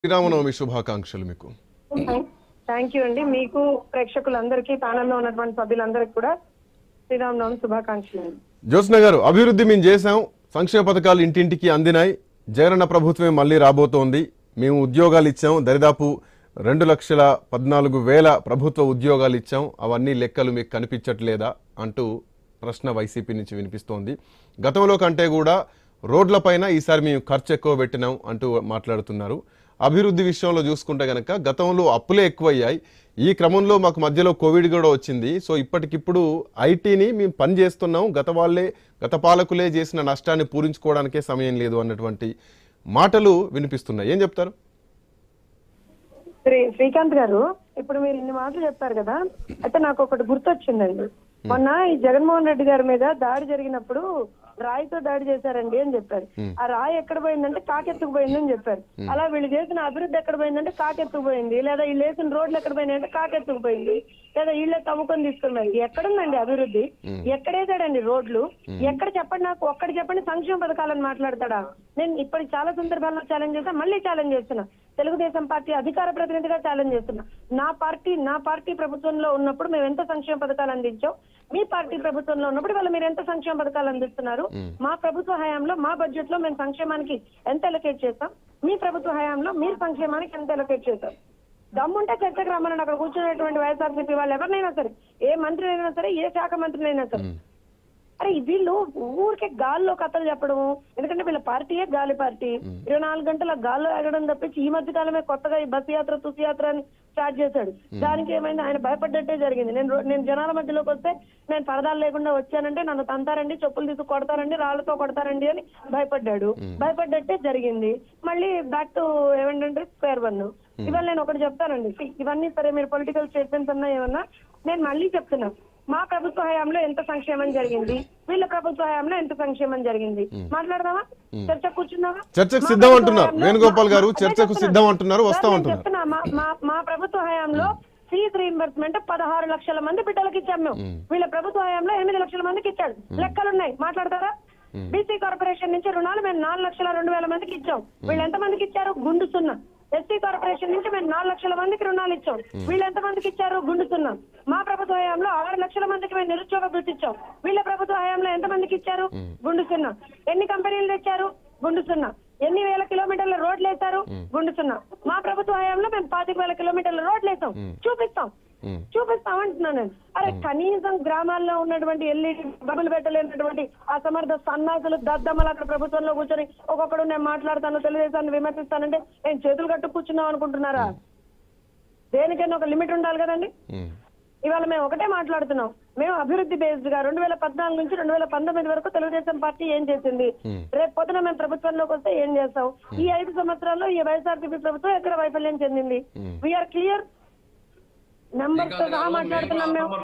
శ్రీరామనవమి శుభాకాంక్షలు మీకు thank you అండి మీకు ప్రేక్షకులందరికీ ప్యానల్లో ఉన్నటువంటి సభ్యులందరికీ కూడా శ్రీరామనవమి శుభాకాంక్షలు అండి జ్యోత్స్న గారు అభివృద్ధి మేము చేశాం సంక్షేమ పథకాలు ఇంటింటికి అందినాయి జగనన్న ప్రభుత్వమే మళ్ళీ రాబోతోంది మేము ఉద్యోగాలు ఇచ్చాం దరిదాపు రెండు లక్షల పద్నాలుగు వేల ప్రభుత్వ ఉద్యోగాలు ఇచ్చాం అవన్నీ లెక్కలు మీకు కనిపించట్లేదా అంటూ ప్రశ్న వైసీపీ నుంచి వినిపిస్తోంది గతంలో కంటే కూడా రోడ్లపైన ఈసారి మేము ఖర్చు ఎక్కువ పెట్టినాం అంటూ మాట్లాడుతున్నారు అభివృద్ధి విషయంలో చూసుకుంటే గనక గతంలో అప్పులే ఎక్కువయ్యాయి ఈ క్రమంలో మాకు మధ్యలో కోవిడ్ కూడా వచ్చింది సో ఇప్పటికిప్పుడు ఐటీని మేము పని చేస్తున్నాం గత వాళ్ళే గత పాలకులే చేసిన నష్టాన్ని పూరించుకోవడానికే సమయం లేదు అన్నటువంటి మాటలు వినిపిస్తున్నాయి ఏం చెప్తారు శ్రీ శ్రీకాంత్ గారు ఇప్పుడు మీరు ఇన్ని మాటలు చెప్పారు కదా అయితే నాకు ఒకటి గుర్తొచ్చిందండి మొన్న ఈ జగన్మోహన్ రెడ్డి గారి మీద దాడి జరిగినప్పుడు రాయితో దాడి చేశారండి అని చెప్పారు ఆ రాయి ఎక్కడ పోయిందంటే కాకెత్తుకు పోయిందని చెప్పారు అలా వీళ్ళు చేసిన అభివృద్ధి ఎక్కడ పోయిందంటే కాకెత్తుకు పోయింది లేదా వీళ్ళు వేసిన రోడ్లు ఎక్కడ పోయినాయంటే కాకెత్తుకు పోయింది లేదా ఇళ్ళే తవ్వుకొని తీసుకున్నారు ఎక్కడుందండి అభివృద్ధి ఎక్కడేసాడండి రోడ్లు ఎక్కడ చెప్పండి నాకు ఒక్కటి చెప్పండి సంక్షేమ పథకాలను మాట్లాడతాడా నేను ఇప్పుడు చాలా సందర్భాల్లో ఛాలెంజ్ చేస్తా మళ్ళీ ఛాలెంజ్ చేస్తున్నా తెలుగుదేశం పార్టీ అధికార ప్రతినిధిగా ఛాలెంజ్ చేస్తున్నా నా పార్టీ నా పార్టీ ప్రభుత్వంలో ఉన్నప్పుడు మేము ఎంత సంక్షేమ పథకాలు అందించాం మీ పార్టీ ప్రభుత్వంలో ఉన్నప్పుడు వాళ్ళు మీరు ఎంత సంక్షేమ పథకాలు అందిస్తున్నారు మా ప్రభుత్వ హయాంలో మా బడ్జెట్ లో మేము సంక్షేమానికి ఎంత ఎలకేట్ చేస్తాం మీ ప్రభుత్వ హయాంలో మీరు సంక్షేమానికి ఎంత ఎలకేట్ చేస్తాం దమ్ముంటే చర్చకు రమ్మని అక్కడ కూర్చున్నటువంటి వైఎస్ఆర్సీపీ వాళ్ళు ఎవరినైనా సరే ఏ మంత్రి అయినా సరే ఏ శాఖ మంత్రినైనా సరే అరే వీళ్ళు ఊరికే గాల్లో కథలు చెప్పడము ఎందుకంటే వీళ్ళ పార్టీయే గాలి పార్టీ ఇరవై నాలుగు గంటల గాల్లో ఎగడం తప్పించి ఈ మధ్య కాలమే కొత్తగా ఈ బస్ యాత్ర తుసి యాత్ర అని స్టార్ట్ చేశాడు దానికి ఏమైంది ఆయన భయపడ్డట్టే జరిగింది నేను రో- నేను జనాల మధ్యలోకి వస్తే నేను పరదాలు లేకుండా వచ్చానంటే నన్ను తంతారండి చెప్పులు తీసి కొడతారండి రాళ్లతో కొడతారండి అని భయపడ్డాడు భయపడ్డట్టే జరిగింది మళ్ళీ బ్యాక్ టు ఏమంటే స్క్వేర్ వన్ ఇవాళ నేను ఒకటి చెప్తానండి See, ఇవన్నీ సరే మీరు పొలిటికల్ స్టేట్మెంట్స్ అన్నా ఏమన్నా నేను మళ్ళీ చెప్తున్నా మా ప్రభుత్వ హయాంలో ఎంత సంక్షేమం జరిగింది వీళ్ళ ప్రభుత్వ హయాంలో ఎంత సంక్షేమం జరిగింది మాట్లాడదామా చర్చ కూర్చుందామా చర్చకు మా సిద్ధం ప్రభుత్వ అంటున్నారు. హయాంలో- వేణుగోపాల్ గారు అదే చర్చకు చెప్తున్నా. సిద్ధం అంటున్నారు, సార్, వస్తాం నేను అంటున్నారు. చెప్తున్నా, మా- మా- మా ప్రభుత్వ హయాంలో ఫీజు రీఇంబర్స్మెంట్ పదహారు లక్షల మంది బిడ్డలకి ఇచ్చాం మేము వీళ్ళ ప్రభుత్వ హయాంలో ఎనిమిది లక్షల మందికి ఇచ్చాడు లెక్కలున్నాయి మాట్లాడతారా బీసీ కార్పొరేషన్ నుంచి రుణాలు మేము నాలుగు లక్షల రెండు వేల మందికి ఇచ్చాం వీళ్ళు ఎంత మందికి ఇచ్చారు గుండు సున్నా ఎస్సీ కార్పొరేషన్ నుంచి మేము నాలుగు లక్షల మందికి రుణాలు ఇచ్చాం వీళ్ళు ఎంత మందికి ఇచ్చారు గుండు సున్నా మా ప్రభుత్వ హయాంలో ఆరు లక్షల మందికి మేము నిరుద్యోగ భృతి ఇచ్చాం వీళ్ళ ప్రభుత్వ హయాంలో ఎంత మందికి ఇచ్చారు గుండు సున్నా ఎన్ని కంపెనీలు తెచ్చారు గుండు సున్నా ఎన్ని వేల కిలోమీటర్ల రోడ్లు వేశారు గుండు సున్నా మా ప్రభుత్వ హయాంలో మేము పాతిక వేల కిలోమీటర్ల రోడ్లు వేసాం చూపిస్తాం చూపిస్తాం అంటున్నాను నేను అరే కనీసం గ్రామాల్లో ఉన్నటువంటి ఎల్ఈడి బబులు పెట్టలేనటువంటి అసమర్థ సన్నాసులు దద్దమ్మలు అక్కడ ప్రభుత్వంలో కూర్చొని ఒక్కొక్కడు నేను మాట్లాడతాను తెలుగుదేశాన్ని విమర్శిస్తానంటే నేను చేతులు కట్టు కూర్చున్నాం అనుకుంటున్నారా దేనికైనా ఒక లిమిట్ ఉండాలి కదండి ఇవాళ మేము ఒకటే మాట్లాడుతున్నాం మేము అభివృద్ధి బేస్డ్ గా రెండు వేల పద్నాలుగు నుంచి రెండు వేల పంతొమ్మిది వరకు తెలుగుదేశం పార్టీ ఏం చేసింది రేపు పొద్దున మేము ప్రభుత్వంలోకి వస్తే ఏం చేస్తాం ఈ ఐదు సంవత్సరాల్లో ఈ వైఎస్ఆర్సీపీ ప్రభుత్వం ఎక్కడ వైఫల్యం చెందింది వీఆర్ క్లియర్ నెంబర్స్ తో సహా మాట్లాడుతున్నాం మేము